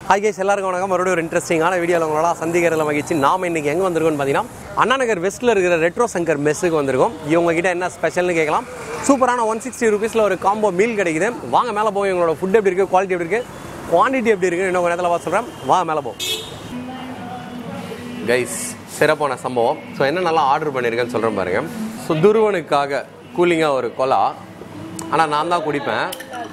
Hi guys எல்லாருக்கும் வணக்கம் மறுபடியும் ஒரு இன்ட்ரெஸ்டிங்கான வீடியோவில் உங்களோட சந்திக்கிறதுல மகிழ்ச்சி நாம இன்னைக்கு எங்கே வந்திருக்கோம்னு பார்த்தீங்கன்னா அண்ணா நகர் வெஸ்ட்டில் இருக்கிற ரெட்ரோ சங்கர் மெஸ்ஸுக்கு வந்திருக்கோம் இவங்க கிட்ட என்ன ஸ்பெஷல்னு கேட்கலாம் சூப்பரான ஒன் சிக்ஸ்டி ருபீஸில் ஒரு காம்போ மீல் கிடைக்குது வாங்க மேலே போய் இவங்களோட ஃபுட் எப்படி இருக்குது குவாலிட்டி எப்படி இருக்குது குவான்டிட்டி எப்படி இருக்குன்னு இன்னும் நேரத்தில் பார்த்து சொல்கிறேன் வாங்க மேலே போ கைஸ் சிறப்பான சம்பவம் ஸோ என்ன நல்லா ஆர்டர் பண்ணியிருக்கேன்னு சொல்கிறேன் பாருங்க ஸோ துருவனுக்காக கூலிங்காக ஒரு கொலா ஆனால் நான் தான் குடிப்பேன்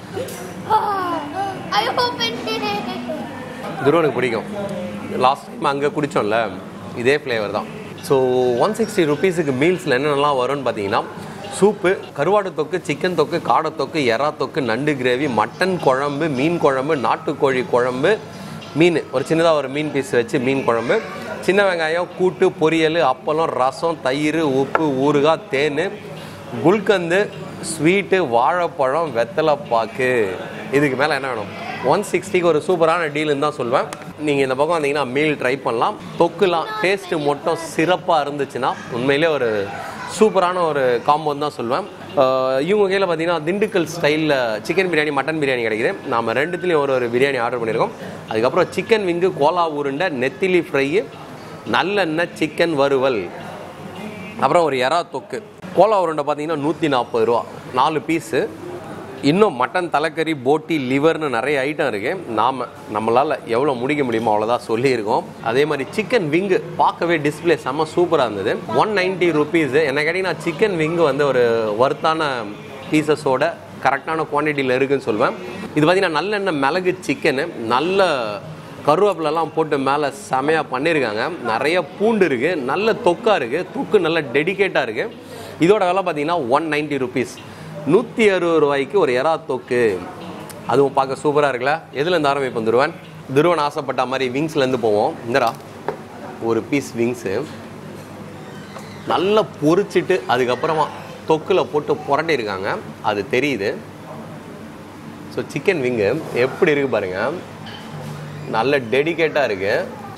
I opened it. துருவனுக்கு பிடிக்கும் லாஸ்ட் டைம் அங்கே குடித்தோம்ல இதே ஃப்ளேவர் தான் ஸோ ஒன் சிக்ஸ்டி ருபீஸுக்கு மீல்ஸில் என்னென்னலாம் வரும்னு பார்த்தீங்கன்னா சூப்பு கருவாடு தொக்கு சிக்கன் தொக்கு காடை தொக்கு எறா தொக்கு நண்டு கிரேவி மட்டன் குழம்பு மீன் குழம்பு நாட்டுக்கோழி குழம்பு மீன் ஒரு சின்னதாக ஒரு மீன் பீஸ் வச்சு மீன் குழம்பு சின்ன வெங்காயம் கூட்டு பொரியல் அப்பளம் ரசம் தயிர் உப்பு ஊறுகாய் தேன் குல்கந்து ஸ்வீட்டு வாழைப்பழம் வெத்தலைப்பாக்கு இதுக்கு மேலே என்ன வேணும் ஒன் சிக்ஸ்டிக்கு ஒரு சூப்பரான டீல்னு தான் சொல்லுவேன் நீங்கள் இந்த பக்கம் வந்தீங்கன்னா மீல் ட்ரை பண்ணலாம் தொக்குலாம் டேஸ்ட்டு மட்டும் சிறப்பாக இருந்துச்சுன்னா உண்மையிலே ஒரு சூப்பரான ஒரு காம்போன்னு தான் சொல்லுவேன் அஹ் இவங்க கையில் பார்த்தீங்கன்னா திண்டுக்கல் ஸ்டைலில் சிக்கன் பிரியாணி மட்டன் பிரியாணி கிடைக்குது நாம் ரெண்டுத்துலேயும் ஒரு ஒரு பிரியாணி ஆர்டர் பண்ணியிருக்கோம் அதுக்கப்புறம் சிக்கன் விங்கு கோலா உருண்டை நெத்திலி ஃப்ரை நல்லெண்ணெய் சிக்கன் வறுவல் அப்புறம் ஒரு எறா தொக்கு கோலா உருண்டை பார்த்தீங்கன்னா நூற்றி நாற்பது ரூபா நாலு பீஸு இன்னும் மட்டன் தலைக்கறி போட்டி லிவர்னு நிறைய ஐட்டம் இருக்குது நாம் நம்மளால் எவ்வளோ முடிக்க முடியுமோ அவ்வளோதான் சொல்லியிருக்கோம் அதே மாதிரி சிக்கன் விங்கு பார்க்கவே டிஸ்பிளே செம்ம சூப்பராக இருந்தது ஒன் நைன்ட்டி ருபீஸு என்ன கேட்டிங்கன்னா சிக்கன் விங்கு வந்து ஒரு ஒர்த்தான பீசஸோட கரெக்டான குவான்டிட்டியில் இருக்குன்னு சொல்லுவேன் இது பார்த்தீங்கன்னா நல்லெண்ணெய் மிளகு சிக்கனு நல்ல கருவேப்பிலெல்லாம் போட்டு மேலே செமையாக பண்ணியிருக்காங்க நிறைய பூண்டு இருக்குது நல்ல தொக்கா இருக்குது தொக்கு நல்ல டெடிகேட்டாக இருக்குது இதோட விலை பார்த்தீங்கன்னா ஒன் நைன்ட்டி ருபீஸ் நூற்றி அறுபது ரூபாய்க்கு ஒரு எறா தொக்கு அதுவும் பார்க்க சூப்பராக இருக்குல்ல எதுலேருந்து ஆரம்பிப்போம் துருவன் துருவன் ஆசைப்பட்ட மாதிரி விங்ஸ்லேருந்து போவோம் இந்தடா ஒரு பீஸ் விங்ஸு நல்லா பொரிச்சிட்டு அதுக்கப்புறமா தொக்கில் போட்டு புரட்டியிருக்காங்க அது தெரியுது ஸோ சிக்கன் விங்கு எப்படி இருக்கு பாருங்க நல்ல டெடிகேட்டாக இருக்கு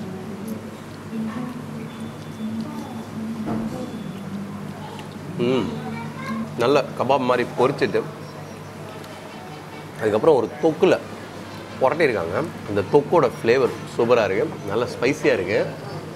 ம் நல்ல கபாப் மாதிரி பொரிச்சிட்டு அதுக்கப்புறம் ஒரு தொக்கில் புரட்டியிருக்காங்க அந்த தொக்கோட ஃப்ளேவர் சூப்பராக இருக்குது நல்ல ஸ்பைசியாக இருக்குது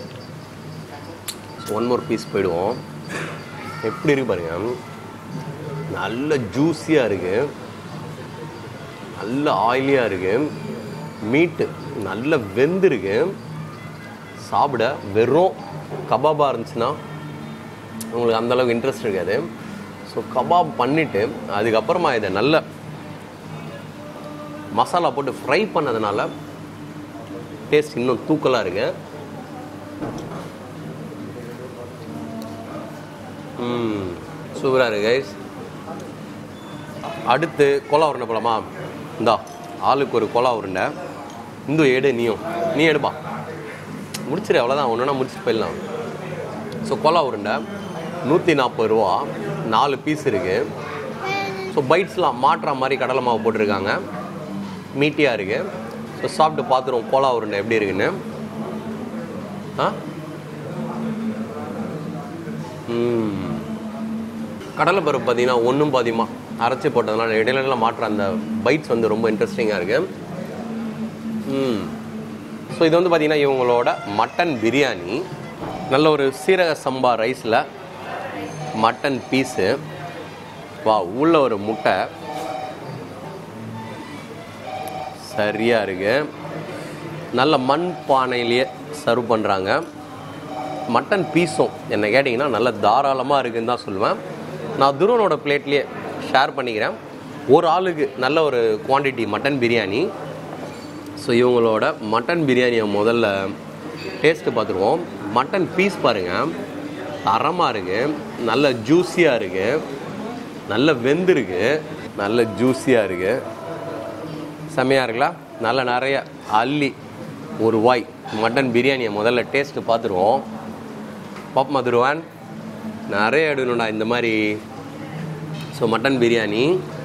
ஒன் மோர் பீஸ் போயிடுவோம் எப்படி இருக்கு பாருங்க நல்ல ஜூஸியாக இருக்குது நல்ல ஆயிலியாக இருக்கு மீட்டு நல்ல வெந்திருக்கு சாப்பிட வெறும் கபாபாக இருந்துச்சுன்னா உங்களுக்கு அந்த அளவுக்கு இன்ட்ரெஸ்ட் இருக்காது ஸோ கபாப் பண்ணிவிட்டு அதுக்கப்புறமா இதை நல்ல மசாலா போட்டு ஃப்ரை பண்ணதுனால டேஸ்ட் இன்னும் தூக்கலாக இருக்கு சூப்பராக இருக்கு கைஸ் அடுத்து கோலா உருண்டை போலாமா இந்தா ஆளுக்கு ஒரு கோலா உருண்டை இந்து எடு நீயும் நீ எடுப்பா முடிச்சிரு அவ்வளோதான் ஒன்றுனா முடிச்சுட்டு போயிடலாம் ஸோ கோலா உருண்டை நூற்றி நாற்பது ரூபா நாலு பீஸ் இருக்குது ஸோ பைட்ஸ்லாம் மாட்டுற மாதிரி கடலை மாவு போட்டிருக்காங்க மீட்டியாக இருக்குது ஸோ சாப்பிட்டு பார்த்துருவோம் கோலா உருண்டை எப்படி இருக்குன்னு ஆ ம் கடலை பருப்பு பார்த்தீங்கன்னா ஒன்றும் பாதிமா அரைச்சி போட்டதுனால இடையில இடையில மாட்டுற அந்த பைட்ஸ் வந்து ரொம்ப இன்ட்ரெஸ்டிங்காக இருக்கு ம் ஸோ இது வந்து பார்த்தீங்கன்னா இவங்களோட மட்டன் பிரியாணி நல்ல ஒரு சீரக சம்பா ரைஸில் மட்டன் பீஸு வா உள்ள ஒரு முட்டை சரியாக இருக்கு நல்ல மண் பானையிலேயே சர்வ் பண்ணுறாங்க மட்டன் பீஸும் என்ன கேட்டிங்கன்னா நல்ல தாராளமாக இருக்குன்னு தான் சொல்லுவேன் நான் துருவனோட பிளேட்லேயே ஷேர் பண்ணிக்கிறேன் ஒரு ஆளுக்கு நல்ல ஒரு குவாண்டிட்டி மட்டன் பிரியாணி ஸோ இவங்களோட மட்டன் பிரியாணியை முதல்ல டேஸ்ட்டு பார்த்துருவோம் மட்டன் பீஸ் பாருங்கள் தரமாக இருக்குது நல்ல ஜூஸியாக இருக்குது நல்ல வெந்திருக்கு நல்ல ஜூஸியாக இருக்குது செம்மையாக இருக்குல்ல நல்ல நிறைய அள்ளி ஒரு வாய் மட்டன் பிரியாணியை முதல்ல டேஸ்ட்டு பார்த்துருவோம் பாப் மதுருவான் நிறைய எடுக்கணும்டா இந்த மாதிரி ஸோ மட்டன் பிரியாணி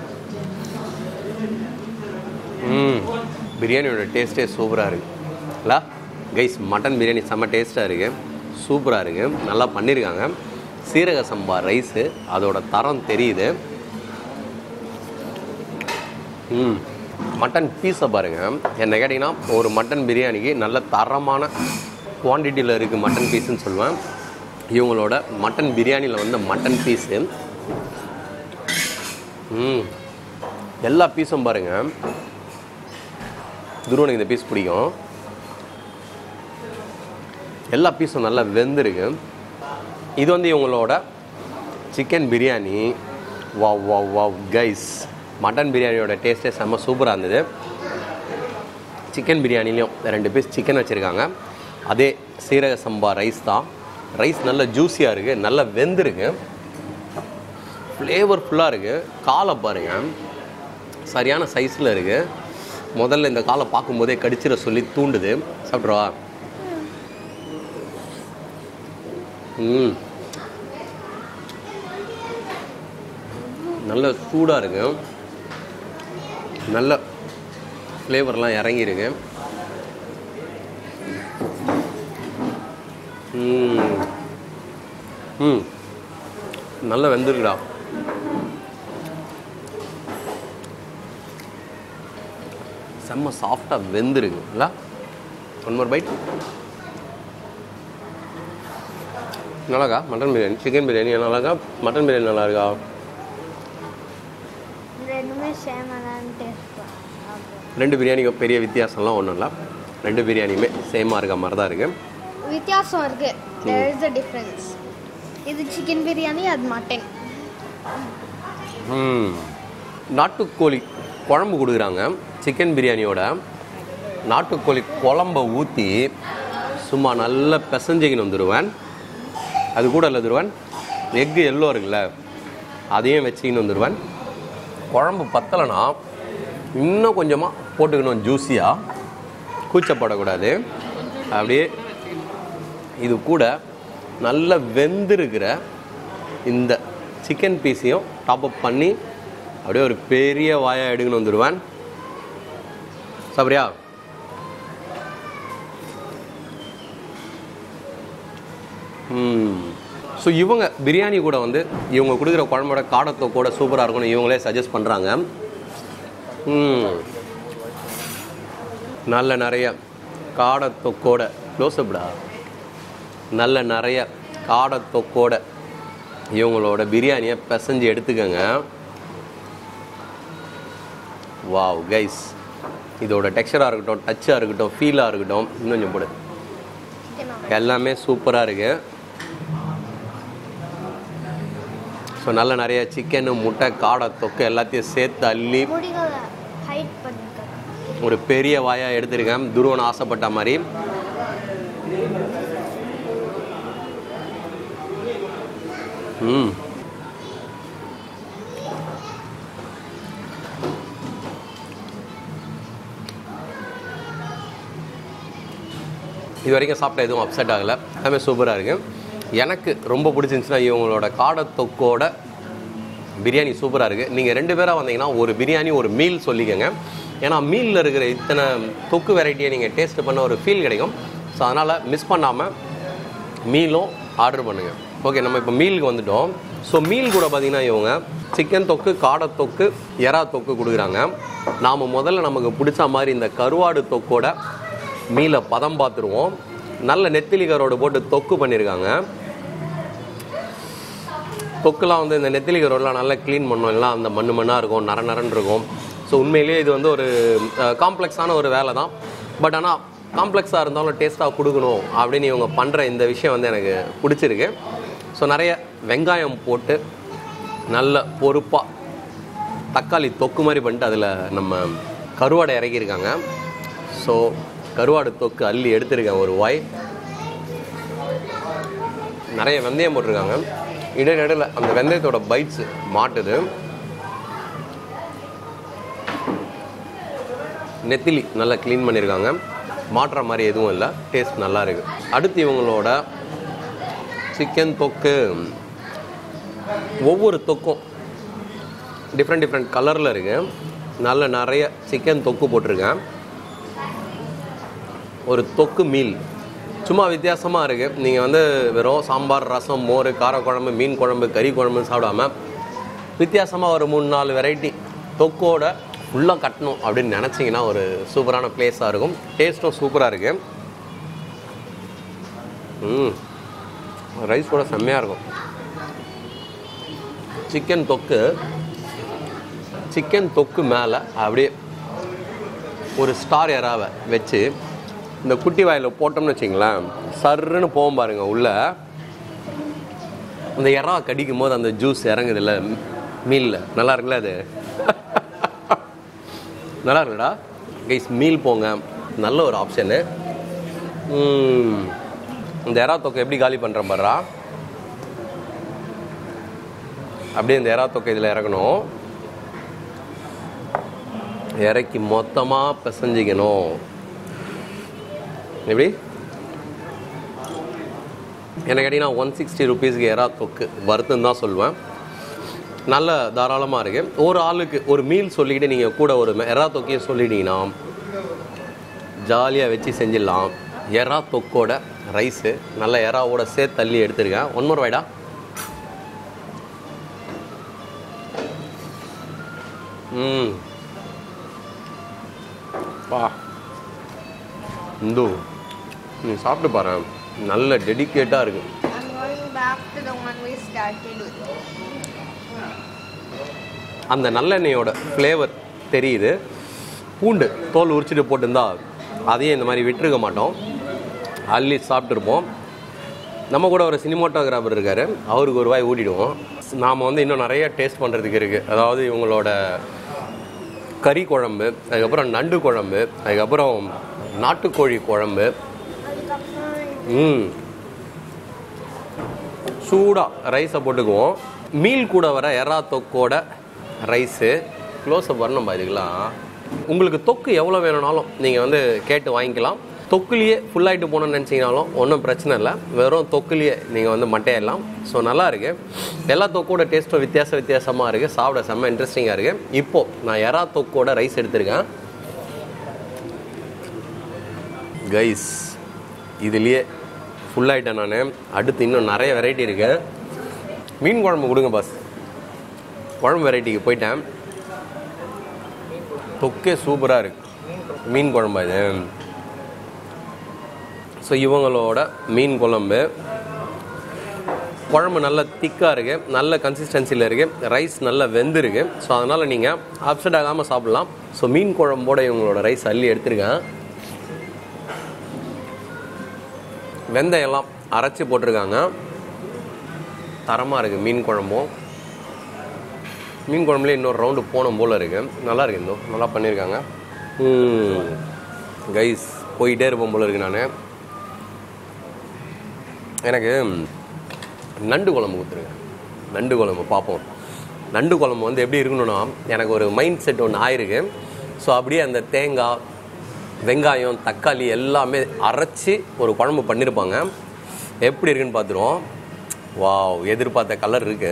ம் பிரியாணியோட டேஸ்ட்டே சூப்பராக இருக்குல்ல கைஸ் மட்டன் பிரியாணி செம்ம டேஸ்ட்டாக இருக்குது சூப்பராக இருக்குது நல்லா பண்ணியிருக்காங்க சீரக சம்பா ரைஸு அதோட தரம் தெரியுது ம் மட்டன் பீஸை பாருங்கள் என்ன கேட்டிங்கன்னா ஒரு மட்டன் பிரியாணிக்கு நல்ல தரமான குவான்டிட்டியில் இருக்குது மட்டன் பீஸுன்னு சொல்லுவேன் இவங்களோட மட்டன் பிரியாணியில் வந்து மட்டன் பீஸு ம் எல்லா பீஸும் பாருங்கள் துருவனுக்கு இந்த பீஸ் பிடிக்கும் எல்லா பீஸும் நல்லா வெந்திருக்கு இது வந்து இவங்களோட chicken biryani wow wow wow guys mutton பிரியாணியோட டேஸ்ட்டே செம்ம சூப்பராக இருந்தது சிக்கன் பிரியாணிலையும் ரெண்டு பீஸ் சிக்கன் வச்சுருக்காங்க அதே சீரக சம்பா ரைஸ் தான் ரைஸ் நல்ல ஜூஸியாக இருக்குது நல்லா வெந்திருக்கு ஃப்ளேவர்ஃபுல்லாக இருக்குது காலை பாருங்கள் சரியான சைஸில் இருக்குது முதல்ல இந்த காலை பார்க்கும்போதே கடிச்சிட சொல்லி தூண்டுது சாப்பிட்றவா ம் நல்ல சூடாக இருக்கு நல்ல ஃப்ளேவர்லாம் இறங்கியிருக்கு ம் ம் நல்லா வெந்திருக்குடா செம்ம சாஃப்டாக வெந்திருக்கு இல்லை ஒன் மோர் பைட் நல்லாக்கா மட்டன் பிரியாணி சிக்கன் பிரியாணி நல்லாக்கா மட்டன் பிரியாணி நல்லா இருக்கா ரெண்டுமே சேமாக டேஸ்ட் ரெண்டு பிரியாணிக்கும் பெரிய வித்தியாசம்லாம் ஒன்றும் இல்லை ரெண்டு பிரியாணியுமே சேமாக இருக்க மாதிரி தான் இருக்குது வித்தியாசம் இருக்கு தேர் இஸ் அ டிஃப்ரென்ஸ் இது சிக்கன் பிரியாணி அது மட்டன் ம் நாட்டுக்கோழி குழம்பு கொடுக்குறாங்க சிக்கன் பிரியாணியோட நாட்டுக்கோழி குழம்ப ஊற்றி சும்மா நல்லா பிசைஞ்சிக்கின்னு வந்துடுவேன் அது கூட இல்லை துருவன் எக்கு எல்லோ இருக்குல்ல அதையும் வச்சுக்கின்னு வந்துடுவேன் குழம்பு பத்தலைன்னா இன்னும் கொஞ்சமாக போட்டுக்கணும் ஜூஸியாக கூச்சப்படக்கூடாது அப்படியே இது கூட நல்ல வெந்திருக்கிற இந்த சிக்கன் பீஸையும் டாப் அப் பண்ணி அப்படியே ஒரு பெரிய வாயாக எடுக்கணும் வந்துடுவேன் சாப்பிட்றியா ஸோ இவங்க பிரியாணி கூட வந்து இவங்க கொடுக்குற குழம்போட காடத்தோ கூட சூப்பராக இருக்கும்னு இவங்களே சஜஸ்ட் பண்ணுறாங்க நல்ல நிறைய காடத்தொக்கோட க்ளோஸ்அப்டா நல்ல நிறைய காடத்தொக்கோட இவங்களோட பிரியாணியை பிசைஞ்சு எடுத்துக்கோங்க வாவ் கைஸ் இதோட டெக்ஸ்சராக இருக்கட்டும் டச்சாக இருக்கட்டும் ஃபீலாக இருக்கட்டும் இன்னும் கொஞ்சம் போடு எல்லாமே சூப்பராக இருக்கு ஸோ நல்ல நிறைய சிக்கனு முட்டை காடை தொக்கு எல்லாத்தையும் சேர்த்து அள்ளி முடிகளை ஹைட் பண்ணிக்க ஒரு பெரிய வாயாக எடுத்திருக்கேன் துருவன் ஆசைப்பட்ட மாதிரி ம் இது வரைக்கும் சாப்பிட்ட எதுவும் அப்செட் ஆகலை எல்லாமே சூப்பராக இருக்குது எனக்கு ரொம்ப பிடிச்சிருந்துச்சுன்னா இவங்களோட காடை தொக்கோட பிரியாணி சூப்பராக இருக்குது நீங்கள் ரெண்டு பேராக வந்தீங்கன்னா ஒரு பிரியாணி ஒரு மீல் சொல்லிக்கோங்க ஏன்னா மீலில் இருக்கிற இத்தனை தொக்கு வெரைட்டியை நீங்கள் டேஸ்ட் பண்ண ஒரு ஃபீல் கிடைக்கும் ஸோ அதனால் மிஸ் பண்ணாமல் மீலும் ஆர்டர் பண்ணுங்கள் ஓகே நம்ம இப்போ மீலுக்கு வந்துட்டோம் ஸோ மீல் கூட பார்த்தீங்கன்னா இவங்க சிக்கன் தொக்கு காடை தொக்கு எறா தொக்கு கொடுக்குறாங்க நாம் முதல்ல நமக்கு பிடிச்ச மாதிரி இந்த கருவாடு தொக்கோட மீலை பதம் பார்த்துருவோம் நல்ல நெத்திலி கரோடு போட்டு தொக்கு பண்ணியிருக்காங்க தொக்குலாம் வந்து இந்த நெத்திலி கரோடெலாம் நல்லா க்ளீன் பண்ணோம் எல்லாம் அந்த மண்ணு மண்ணாக இருக்கும் நர நரன்னு இருக்கும் ஸோ உண்மையிலேயே இது வந்து ஒரு காம்ப்ளெக்ஸான ஒரு வேலை தான் பட் ஆனால் காம்ப்ளெக்ஸாக இருந்தாலும் டேஸ்ட்டாக கொடுக்கணும் அப்படின்னு இவங்க பண்ணுற இந்த விஷயம் வந்து எனக்கு பிடிச்சிருக்கு ஸோ நிறைய வெங்காயம் போட்டு நல்ல பொறுப்பாக தக்காளி தொக்கு மாதிரி பண்ணிட்டு அதில் நம்ம கருவாடை இறக்கியிருக்காங்க ஸோ கருவாடு தொக்கு அள்ளி எடுத்திருக்கேன் ஒரு வாய் நிறைய வெந்தயம் போட்டிருக்காங்க இடையிடையில் அந்த வெந்தயத்தோட பைட்ஸ் மாட்டுது நெத்திலி நல்லா க்ளீன் பண்ணியிருக்காங்க மாட்டுற மாதிரி எதுவும் இல்லை டேஸ்ட் நல்லா இருக்கு அடுத்து இவங்களோட சிக்கன் தொக்கு ஒவ்வொரு தொக்கும் டிஃப்ரெண்ட் டிஃப்ரெண்ட் கலரில் இருக்கு நல்ல நிறைய சிக்கன் தொக்கு போட்டிருக்கேன் ஒரு தொக்கு மீல் சும்மா வித்தியாசமாக இருக்குது நீங்கள் வந்து வெறும் சாம்பார் ரசம் மோர் காரக்குழம்பு மீன் குழம்பு கறி குழம்பு சாப்பிடாம வித்தியாசமாக ஒரு மூணு நாலு வெரைட்டி தொக்கோட ஃபுல்லாக கட்டணும் அப்படின்னு நினச்சிங்கன்னா ஒரு சூப்பரான பிளேஸாக இருக்கும் டேஸ்ட்டும் சூப்பராக இருக்கு ம் ரைஸ் கூட செம்மையாக இருக்கும் சிக்கன் தொக்கு சிக்கன் தொக்கு மேலே அப்படியே ஒரு ஸ்டார் எறாவை வச்சு இந்த குட்டி வாயில் போட்டோம்னு வச்சிங்களேன் சர்ருன்னு போகும் பாருங்க உள்ள அந்த எறா கடிக்கும் போது அந்த ஜூஸ் இறங்குதுல்ல மீலில் நல்லா இருக்குல்ல அது நல்லா இருக்குடா கைஸ் மீல் போங்க நல்ல ஒரு ஆப்ஷனு இந்த எறா தொக்கை எப்படி காலி பண்ணுறேன் பாருடா அப்படியே இந்த எறா தொக்கை இதில் இறக்கணும் இறக்கி மொத்தமாக பிசைஞ்சிக்கணும் எப்படி என்ன கேட்டிங்கன்னா ஒன் சிக்ஸ்டி ருபீஸ்க்கு எறா தொக்கு வறுத்துன்னு தான் சொல்லுவேன் நல்ல தாராளமாக இருக்கு ஒரு ஆளுக்கு ஒரு மீல் சொல்லிக்கிட்டு நீங்கள் கூட ஒரு எறா தொக்கையும் சொல்லிட்டீங்கன்னா ஜாலியாக வச்சு செஞ்சிடலாம் எறா தொக்கோட ரைஸு நல்ல எறாவோட சேர்த்து தள்ளி எடுத்திருக்கேன் ஒன் மோர் வாய்டா ம் பா இந்து நீ சாப்பிட்டு பாரு நல்ல டெடிக்கேட்டாக இருக்கு I'm going back to the one we started with. அந்த நல்லெண்ணெயோட ஃப்ளேவர் தெரியுது பூண்டு தோல் உரிச்சிட்டு போட்டிருந்தா அதையும் இந்த மாதிரி விட்டுருக்க மாட்டோம் அள்ளி சாப்பிட்ருப்போம் நம்ம கூட ஒரு சினிமாட்டோகிராஃபர் இருக்கார் அவருக்கு ஒரு வாய் ஊட்டிடுவோம் நாம் வந்து இன்னும் நிறைய டேஸ்ட் பண்ணுறதுக்கு இருக்குது அதாவது இவங்களோட கறி குழம்பு அதுக்கப்புறம் நண்டு குழம்பு அதுக்கப்புறம் நாட்டுக்கோழி குழம்பு ம் சூடாக ரைஸை போட்டுக்குவோம் மீல் கூட வர எறா தொக்கோட ரைஸு க்ளோஸ்அப் வரணும் இதுக்கெல்லாம் உங்களுக்கு தொக்கு எவ்வளோ வேணும்னாலும் நீங்கள் வந்து கேட்டு வாங்கிக்கலாம் தொக்குலேயே ஃபுல் ஆகிட்டு போகணும்னு நினச்சிங்கனாலும் ஒன்றும் பிரச்சனை இல்லை வெறும் தொக்குலேயே நீங்கள் வந்து மட்டையிடலாம் ஸோ நல்லா இருக்கு எல்லா தொக்கோட டேஸ்ட்டும் வித்தியாச வித்தியாசமாக இருக்குது சாப்பிட செம்ம இன்ட்ரெஸ்டிங்காக இருக்குது இப்போது நான் எறா தொக்கோட ரைஸ் எடுத்திருக்கேன் கைஸ் இதுலேயே ஃபுல் ஆகிட்டேன் நான் அடுத்து இன்னும் நிறைய வெரைட்டி இருக்கு மீன் குழம்பு கொடுங்க பாஸ் குழம்பு வெரைட்டிக்கு போயிட்டேன் தொக்கே சூப்பராக இருக்கு மீன் குழம்பு இது ஸோ இவங்களோட மீன் குழம்பு குழம்பு நல்ல திக்காக இருக்குது நல்ல கன்சிஸ்டன்சியில் இருக்குது ரைஸ் நல்லா வெந்திருக்கு ஸோ அதனால் நீங்கள் அப்செட் ஆகாமல் சாப்பிட்லாம் ஸோ மீன் குழம்போட இவங்களோட ரைஸ் அள்ளி எடுத்திருக்கேன் வெந்தயம்லாம் அரைச்சி போட்டிருக்காங்க தரமாக இருக்குது மீன் குழம்பும் மீன் குழம்புல இன்னொரு ரவுண்டு போன போல் இருக்குது நல்லா இருக்கு இன்னும் நல்லா பண்ணியிருக்காங்க கைஸ் போயிட்டே இருப்போம் போல இருக்கு நான் எனக்கு நண்டு குழம்பு கொடுத்துருங்க நண்டு குழம்பு பார்ப்போம் நண்டு குழம்பு வந்து எப்படி இருக்கணும்னா எனக்கு ஒரு மைண்ட் செட் ஒன்று ஆயிருக்கு ஸோ அப்படியே அந்த தேங்காய் வெங்காயம் தக்காளி எல்லாமே அரைச்சி ஒரு குழம்பு பண்ணியிருப்பாங்க எப்படி இருக்குன்னு பார்த்துருவோம் வாவ் எதிர்பார்த்த கலர் இருக்கு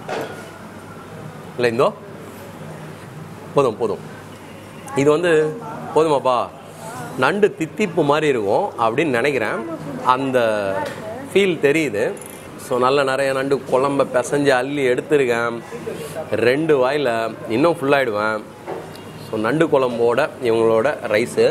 இல்லை இந்தோ போதும் போதும் இது வந்து போதுமாப்பா நண்டு தித்திப்பு மாதிரி இருக்கும் அப்படின்னு நினைக்கிறேன் அந்த ஃபீல் தெரியுது ஸோ நல்ல நிறைய நண்டு குழம்ப பிசைஞ்சு அள்ளி எடுத்திருக்கேன் ரெண்டு வாயில் இன்னும் ஃபுல்லாகிடுவேன் ஸோ நண்டு குழம்போட இவங்களோட ரைஸு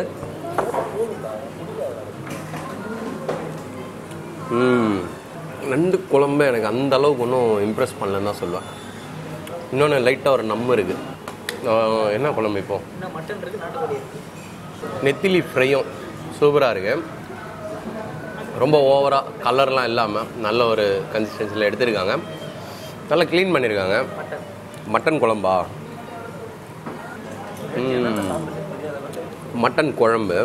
ம் நண்டு குழம்பு எனக்கு அந்த அளவுக்கு ஒன்றும் இம்ப்ரெஸ் பண்ணலன்னு தான் சொல்லுவேன் இன்னொன்று லைட்டாக ஒரு நம்ம இருக்குது என்ன குழம்பு இப்போ இன்னும் மட்டன் இருக்கு நாட்டுக்கோழி இருக்கு நெத்திலி ஃப்ரையும் சூப்பராக இருக்கு ரொம்ப ஓவராக கலர்லாம் இல்லாமல் நல்ல ஒரு கன்சிஸ்டன்சியில் எடுத்திருக்காங்க நல்லா க்ளீன் பண்ணியிருக்காங்க மட்டன் மட்டன் குழம்பா ம். மட்டன் குழம்பு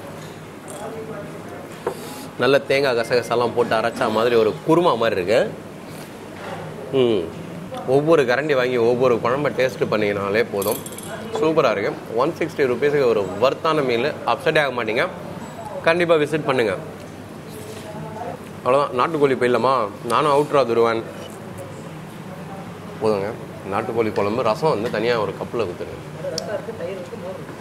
நல்ல தேங்காய் கசகசாலாம் போட்டு அரைச்சா மாதிரி ஒரு குருமா மாதிரி இருக்கு ம் ஒவ்வொரு கரண்டி வாங்கி ஒவ்வொரு குழம்ப டேஸ்ட் பண்ணிங்கனாலே போதும் சூப்பராக இருக்கு ஒன் சிக்ஸ்டி ருபீஸுக்கு ஒரு வர்த்தான மீல் அப்செட் ஆக மாட்டீங்க கண்டிப்பாக விசிட் பண்ணுங்க அவ்வளோதான் நாட்டுக்கோழி போயிடலாமா நானும் அவுட்ரா துருவேன் போதுங்க நாட்டுக்கோழி குழம்பு ரசம் வந்து தனியாக ஒரு கப்பில் கொடுத்துருங்க ரசம் இருக்கு தயிர் இருக்கு மோர் இருக்கு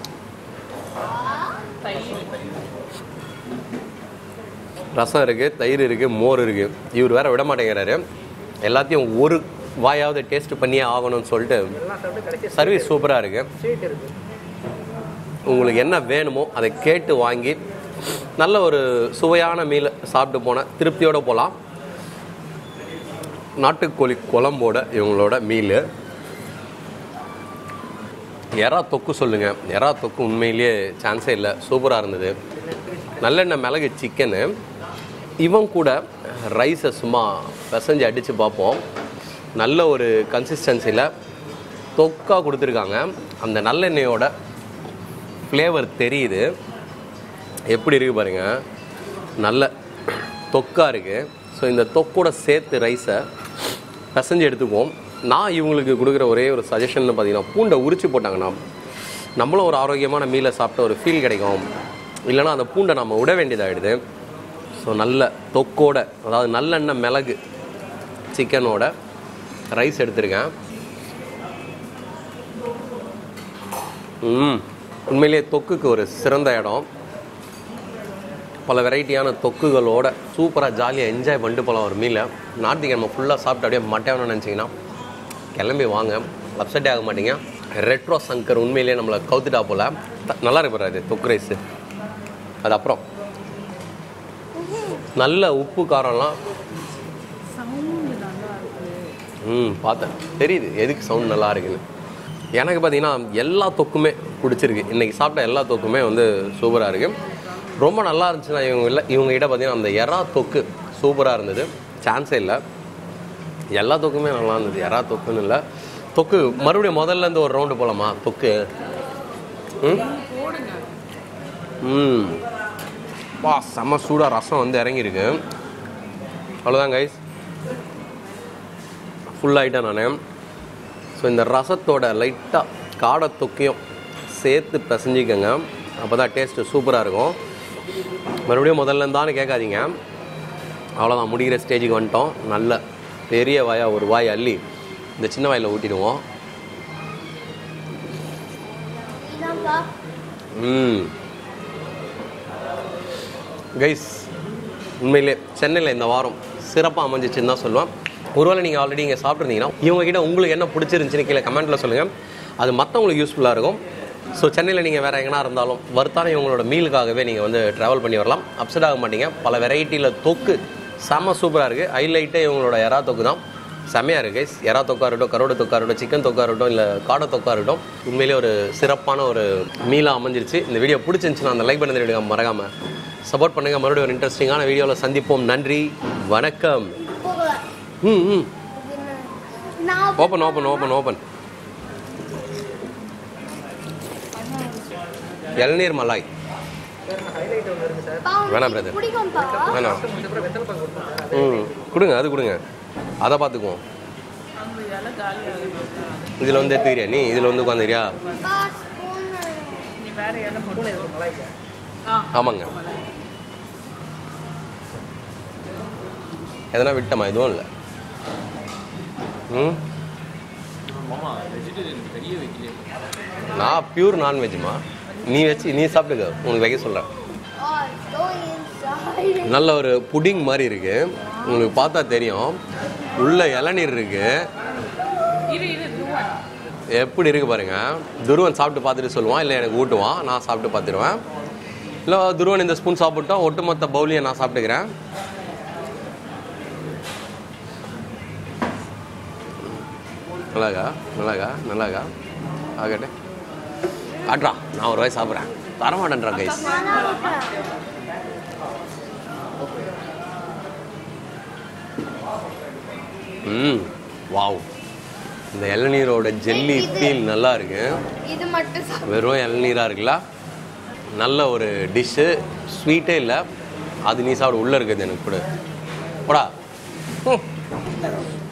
ரசம் இருக்குது தயிர் இருக்குது மோர் இருக்குது இவர் வேற விட மாட்டேங்கிறாரு எல்லாத்தையும் ஒரு வாயாவது டேஸ்ட் பண்ணியே ஆகணும்னு சொல்லிட்டு எல்லாம் சாப்பிட்டு கடைசி சர்வீஸ் சூப்பராக இருக்குது ஸ்வீட் இருக்கு உங்களுக்கு என்ன வேணுமோ அதை கேட்டு வாங்கி நல்ல ஒரு சுவையான மீல் சாப்பிட்டு போனால் திருப்தியோடு போகலாம் நாட்டுக்கோழி குழம்போட இவங்களோட மீல் எறா தொக்கு சொல்லுங்கள் எறா தொக்கு உண்மையிலேயே சான்ஸே இல்லை சூப்பராக இருந்தது நல்லெண்ணெய் மிளகு சிக்கனு இவன் கூட ரைஸை சும்மா பிசைஞ்சு அடித்து பார்ப்போம் நல்ல ஒரு கன்சிஸ்டன்சியில் தொக்கா கொடுத்துருக்காங்க அந்த நல்லெண்ணெயோட ஃப்ளேவர் தெரியுது எப்படி இருக்கு பாருங்க நல்ல தொக்கா இருக்குது ஸோ இந்த தொக்கோட சேர்த்து ரைஸை பிசைஞ்சு எடுத்துக்குவோம் நான் இவங்களுக்கு கொடுக்குற ஒரே ஒரு சஜஷன் பார்த்தீங்கன்னா பூண்டை உரிச்சு போட்டாங்கன்னா நம்மளும் ஒரு ஆரோக்கியமான மீலை சாப்பிட்ட ஒரு ஃபீல் கிடைக்கும் இல்லைன்னா அந்த பூண்டை நம்ம விட வேண்டியதாகிடுது ஸோ நல்ல தொக்கோட அதாவது நல்லெண்ணெய் மிளகு சிக்கனோட ரைஸ் எடுத்திருக்கேன் ம் உண்மையிலேயே தொக்குக்கு ஒரு சிறந்த இடம் பல வெரைட்டியான தொக்குகளோட சூப்பராக ஜாலியாக என்ஜாய் பண்ணிட்டு போகலாம் ஒரு மீலை ஞாயிற்றுக்கிழமை ஃபுல்லாக சாப்பிட்டு அப்படியே மட்டையாகணும்னு நினச்சிங்கன்னா கிளம்பி வாங்க அப்செட்டே ஆக மாட்டீங்க ரெட்ரோ சங்கர் உண்மையிலேயே நம்மளை கவுத்துட்டா போல் த- நல்லா இருக்கு பாரு அது தொக்கு ரைஸு அது அப்புறம் நல்ல உப்பு காரம்லாம் ம் பார்த்தேன் தெரியுது எதுக்கு சவுண்ட் நல்லா இருக்குன்னு எனக்கு பார்த்தீங்கன்னா எல்லா தொக்குமே பிடிச்சிருக்கு இன்றைக்கி சாப்பிட்ட எல்லா தொக்குமே வந்து சூப்பராக இருக்குது ரொம்ப நல்லா இருந்துச்சுன்னா இவங்க இல்லை இவங்க கிட்ட பார்த்தீங்கன்னா அந்த எறா தொக்கு சூப்பராக இருந்தது சான்ஸே இல்லை எல்லா தொக்குமே நல்லா இருந்தது எறா தொக்குன்னு இல்லை தொக்கு மறுபடியும் முதல்ல இருந்து ஒரு ரவுண்டு போகலாமா தொக்கு ம் ம் வா செம்ம சூடாக ரசம் வந்து இறங்கியிருக்கு அவ்வளோதான் கைஸ் ஃபுல் ஆகிட்டேன் நான் ஸோ இந்த ரசத்தோட லைட்டாக காடை தொக்கையும் சேர்த்து பிசைஞ்சிக்கங்க அப்போ தான் டேஸ்ட்டு சூப்பராக இருக்கும் மறுபடியும் முதல்ல இருந்தான்னு கேட்காதீங்க அவ்வளோதான் முடிகிற ஸ்டேஜுக்கு வந்துட்டோம் நல்ல பெரிய வாயா ஒரு வாய் அள்ளி இந்த சின்ன வாயில் ஊட்டிடுவோம் இதான்ப்பா ம் கைஸ் உண்மையிலே சென்னையில் இந்த வாரம் சிறப்பாக அமைஞ்சிச்சுன்னு தான் சொல்லுவேன் ஒருவேளை நீங்கள் ஆல்ரெடி இங்கே சாப்பிட்ருந்தீங்கன்னா இவங்க கிட்ட உங்களுக்கு என்ன பிடிச்சிருந்துச்சுன்னு கீழே கமெண்ட்டில் சொல்லுங்கள் அது மற்றவங்களுக்கு யூஸ்ஃபுல்லாக இருக்கும் ஸோ சென்னையில் நீங்கள் வேறு எங்கன்னா இருந்தாலும் வறுத்தான இவங்களோட மீலுக்காகவே நீங்கள் வந்து ட்ராவல் பண்ணி வரலாம் அப்செட் ஆக மாட்டீங்க பல வெரைட்டியில் தொக்கு செம்ம சூப்பராக இருக்குது ஹைலைட்டே இவங்களோட எறா தொக்கு தான் செம்மையாக இருக்குது guys. எறா தொக்கா இருக்கட்டும் கரோடு தொக்கா இருக்கட்டும் சிக்கன் தொக்கா இருக்கட்டும் இல்லை காடை தொக்கா இருக்கட்டும் உண்மையிலேயே ஒரு சிறப்பான ஒரு மீலாக அமைஞ்சிருச்சு இந்த வீடியோ பிடிச்சிருந்துச்சுன்னா அந்த லைக் பண்ணி விடுங்க மறக்காமல் சப்போர்ட் பண்ணுங்கள் மறுபடியும் ஒரு இன்ட்ரெஸ்டிங்கான வீடியோவில் சந்திப்போம் நன்றி வணக்கம் போகல ம் ம் இது என்ன? நான் ஓப்பன் ஓப்பன் ஓப்பன் ஓப்பன் இளநீர் மலாய் ஹைலைட் ஒன்று இருக்கு சார் பா, உனக்கு வேணாம் இது brother. பிடிக்கும்ப்பா வேணாம் அதுக்கப்புறம் வெத்தலை பாக்கு கொடுத்தோம் ம் கொடுங்க அது கொடுங்க அதை பார்த்துக்குவோம் இதில் வந்து எடுத்துக்கிறியா நீ இதில் வந்து உட்காந்துக்கிறியா பா, spoon. பூனை இருக்கு மலாய்க்கு ஆமாங்க எதனா விட்டமா எதுவும் இல்லை ம் நான் பியூர் நான்வெஜ்மா நீ வச்சு நீ சாப்பிட்டுக்க உனக்கு வைக்க சொல்கிறேன் Oh, go inside. நல்ல ஒரு புடிங் மாதிரி இருக்கு உங்களுக்கு பார்த்தா தெரியும் உள்ள இளநீர் இருக்கு எப்படி இருக்கு பாருங்க துருவன் சாப்பிட்டு பார்த்துட்டு சொல்லுவான் இல்லை எனக்கு ஊட்டுவான் நான் சாப்பிட்டு பார்த்துருவேன் இல்லை துருவன் இந்த ஸ்பூன் சாப்பிட்டோம் ஒட்டுமொத்த பவுலியை நான் சாப்பிட்டுக்கிறேன் நல்லாக்கா நல்லாக்கா நல்லாக்கா ஆகட்டே காட்டுறா நான் ஒரு வாய் சாப்பிட்றேன் தரமாட்டேன்றா கைஸ் நானா ஊட்டுறேன். ம் வாவ் இந்த இளநீரோட ஜெல்லி ஃபீல் நல்லா இருக்கு இது மட்டும் சாப்பிடு. வெறும் இளநீராக இருக்குல்ல நல்ல ஒரு டிஷ்ஷு ஸ்வீட்டே இல்லை அது நீ சாப்பிட உள்ளே இருக்குது எனக்கு கூட போடா ம்.